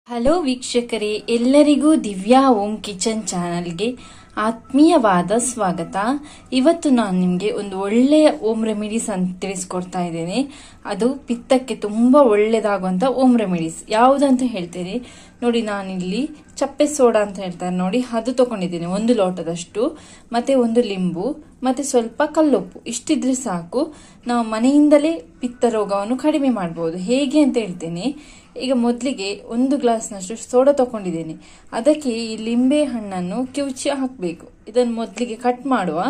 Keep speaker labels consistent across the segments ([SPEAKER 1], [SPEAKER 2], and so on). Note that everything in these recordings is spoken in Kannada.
[SPEAKER 1] ಹಲೋ ವೀಕ್ಷಕರೇ ಎಲ್ಲರಿಗೂ ದಿವ್ಯಾ ಓಂ ಕಿಚನ್ ಚಾನಲ್ಗೆ ಆತ್ಮೀಯವಾದ ಸ್ವಾಗತ ಇವತ್ತು ನಾನು ನಿಮಗೆ ಒಂದು ಒಳ್ಳೆಯ ಓಮ್ ರೆಮಿಡೀಸ್ ಅಂತ ತಿಳಿಸ್ಕೊಡ್ತಾ ಇದ್ದೇನೆ ಅದು ಪಿತ್ತಕ್ಕೆ ತುಂಬ ಒಳ್ಳೆಯದಾಗುವಂಥ ಓಮ್ ರೆಮಿಡೀಸ್ ಯಾವುದಂತ ಹೇಳ್ತೇನೆ ನೋಡಿ ನಾನಿಲ್ಲಿ ಚಪ್ಪೆ ಸೋಡಾ ಅಂತ ಹೇಳ್ತಾರೆ ನೋಡಿ ಅದು ತಗೊಂಡಿದ್ದೇನೆ ಒಂದು ಲೋಟದಷ್ಟು ಮತ್ತೆ ಒಂದು ಲಿಂಬು ಮತ್ತೆ ಸ್ವಲ್ಪ ಕಲ್ಲುಪ್ಪು ಇಷ್ಟಿದ್ರೆ ಸಾಕು ನಾವು ಮನೆಯಿಂದಲೇ ಪಿತ್ತ ರೋಗವನ್ನು ಕಡಿಮೆ ಮಾಡಬಹುದು ಹೇಗೆ ಅಂತ ಹೇಳ್ತೇನೆ ಈಗ ಮೊದಲಿಗೆ ಒಂದು ಗ್ಲಾಸ್ನಷ್ಟು ಸೋಡಾ ತಗೊಂಡಿದ್ದೇನೆ ಅದಕ್ಕೆ ಈ ಲಿಂಬೆ ಹಣ್ಣನ್ನು ಕಿವುಚಿ ಹಾಕಬೇಕು ಇದನ್ನು ಮೊದಲಿಗೆ ಕಟ್ ಮಾಡುವ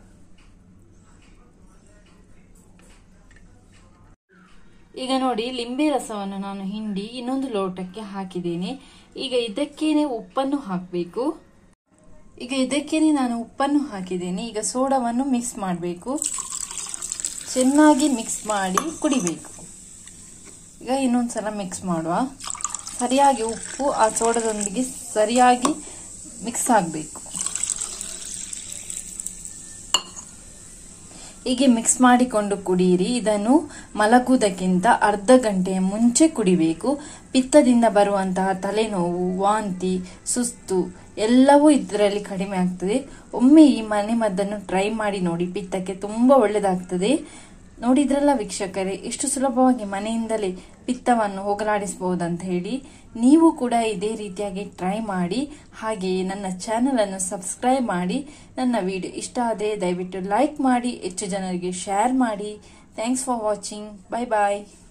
[SPEAKER 1] ಈಗ ನೋಡಿ ಲಿಂಬೆ ರಸವನ್ನು ನಾನು ಹಿಂಡಿ ಇನ್ನೊಂದು ಲೋಟಕ್ಕೆ ಹಾಕಿದ್ದೇನೆ ಈಗ ಇದಕ್ಕೇನೆ ಉಪ್ಪನ್ನು ಹಾಕಬೇಕು ಈಗ ಇದಕ್ಕೇನೆ ನಾನು ಉಪ್ಪನ್ನು ಹಾಕಿದ್ದೇನೆ ಈಗ ಸೋಡಾವನ್ನು ಮಿಕ್ಸ್ ಮಾಡಬೇಕು ಚೆನ್ನಾಗಿ ಮಿಕ್ಸ್ ಮಾಡಿ ಕುಡಿಬೇಕು ಈಗ ಇನ್ನೊಂದ್ಸಲ ಮಿಕ್ಸ್ ಮಾಡುವ ಸರಿಯಾಗಿ ಉಪ್ಪು ಆ ಸೋಡದೊಂದಿಗೆ ಸರಿಯಾಗಿ ಮಿಕ್ಸ್ ಆಗಬೇಕು ಹೀಗೆ ಮಿಕ್ಸ್ ಮಾಡಿಕೊಂಡು ಕುಡಿಯಿರಿ ಇದನ್ನು ಮಲಗುವುದಕ್ಕಿಂತ ಅರ್ಧ ಗಂಟೆಯ ಮುಂಚೆ ಕುಡಿಬೇಕು ಪಿತ್ತದಿಂದ ಬರುವಂತಹ ತಲೆನೋವು ವಾಂತಿ ಸುಸ್ತು ಎಲ್ಲವೂ ಇದರಲ್ಲಿ ಕಡಿಮೆ ಆಗ್ತದೆ ಒಮ್ಮೆ ಈ ಮನೆ ಮದ್ದನ್ನು ಟ್ರೈ ಮಾಡಿ ನೋಡಿ ಪಿತ್ತಕ್ಕೆ ತುಂಬ ಒಳ್ಳೆಯದಾಗ್ತದೆ ನೋಡಿದ್ರಲ್ಲ ವೀಕ್ಷಕರೇ ಎಷ್ಟು ಸುಲಭವಾಗಿ ಮನೆಯಿಂದಲೇ ಪಿತ್ತವನ್ನು ಹೋಗಲಾಡಿಸಬಹುದಂತ ಹೇಳಿ ನೀವು ಕೂಡ ಇದೇ ರೀತಿಯಾಗಿ ಟ್ರೈ ಮಾಡಿ ಹಾಗೆಯೇ ನನ್ನ ಚಾನೆಲ್ ಅನ್ನು ಸಬ್ಸ್ಕ್ರೈಬ್ ಮಾಡಿ ನನ್ನ ವಿಡಿಯೋ ಇಷ್ಟ ಆದರೆ ದಯವಿಟ್ಟು ಲೈಕ್ ಮಾಡಿ ಹೆಚ್ಚು ಜನರಿಗೆ ಶೇರ್ ಮಾಡಿ thanks for watching bye bye